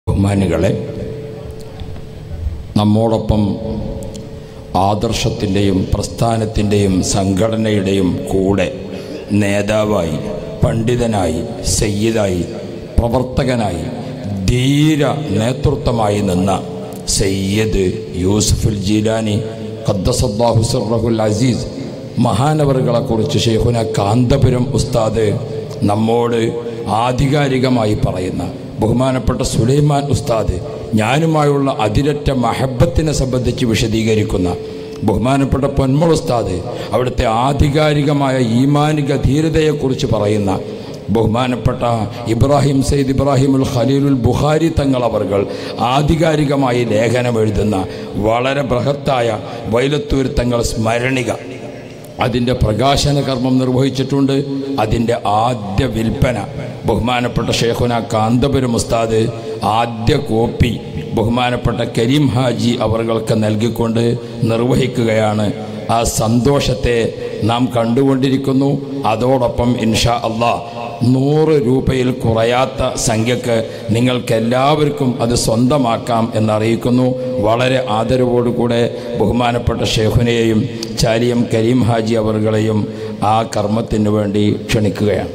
ബഹുമാനികളെ നമ്മോടൊപ്പം ആദർശത്തിൻ്റെയും പ്രസ്ഥാനത്തിൻ്റെയും സംഘടനയുടെയും കൂടെ നേതാവായി പണ്ഡിതനായി സയ്യിദായി പ്രവർത്തകനായി ധീര നേതൃത്വമായി നിന്ന സയ്യദ് യൂസുഫുൽ ജീലാനി ഖദ്ദസല്ലാഹു സിർറഹുൽ അസീസ് മഹാനവറുകളെക്കുറിച്ച് ഷെയ്ഖുന കാന്തപുരം ഉസ്താദ് നമ്മോട് ആധികാരികമായി പറയുന്ന ബഹുമാനപ്പെട്ട സുലൈമാൻ ഉസ്താദ് ഞാനുമായുള്ള അതിരറ്റ മഹബത്തിനെ സംബന്ധിച്ച് വിശദീകരിക്കുന്ന ബഹുമാനപ്പെട്ട പൊന്മൾ ഉസ്താദ് അവിടുത്തെ ആധികാരികമായ ഈമാനിക ധീരതയെക്കുറിച്ച് പറയുന്ന ബഹുമാനപ്പെട്ട ഇബ്രാഹിം സയ്യിദ് ഇബ്രാഹിമുൽ ഖലീലുൽ ബുഖാരി തങ്ങൾ അവർകൾ ആധികാരികമായി ലേഖനം എഴുതുന്ന വളരെ ബൃഹത്തായ വൈലത്തൂർ തങ്ങൾ സ്മരണിക അതിൻ്റെ പ്രകാശന കർമ്മം നിർവഹിച്ചിട്ടുണ്ട് അതിൻ്റെ ആദ്യ വിൽപ്പന ബഹുമാനപ്പെട്ട ഷേഖുന കാന്തപുരം ഉസ്താദ് ആദ്യ കോപ്പി ബഹുമാനപ്പെട്ട കരീം ഹാജി അവർക്ക് നൽകിക്കൊണ്ട് നിർവഹിക്കുകയാണ് ആ സന്തോഷത്തെ നാം കണ്ടുകൊണ്ടിരിക്കുന്നു അതോടൊപ്പം ഇൻഷാ അള്ളാ നൂറ് രൂപയിൽ കുറയാത്ത സംഖ്യക്ക് നിങ്ങൾക്കെല്ലാവർക്കും അത് സ്വന്തമാക്കാം എന്നറിയിക്കുന്നു വളരെ ആദരവോടുകൂടെ ബഹുമാനപ്പെട്ട ഷെയ്ഖുനെയും ചാലിയം കരീം ഹാജി അവറുകളെയും ആ കർമ്മത്തിന് വേണ്ടി ക്ഷണിക്കുകയാണ്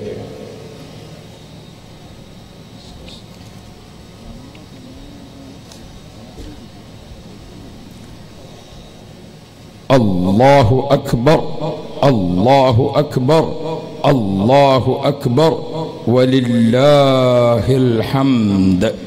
അല്ലാഹു അക്ബർ അല്ലാഹു അക്ബർ അല്ലാഹു അക്ബർ വലില്ലാഹിൽ ഹംദ്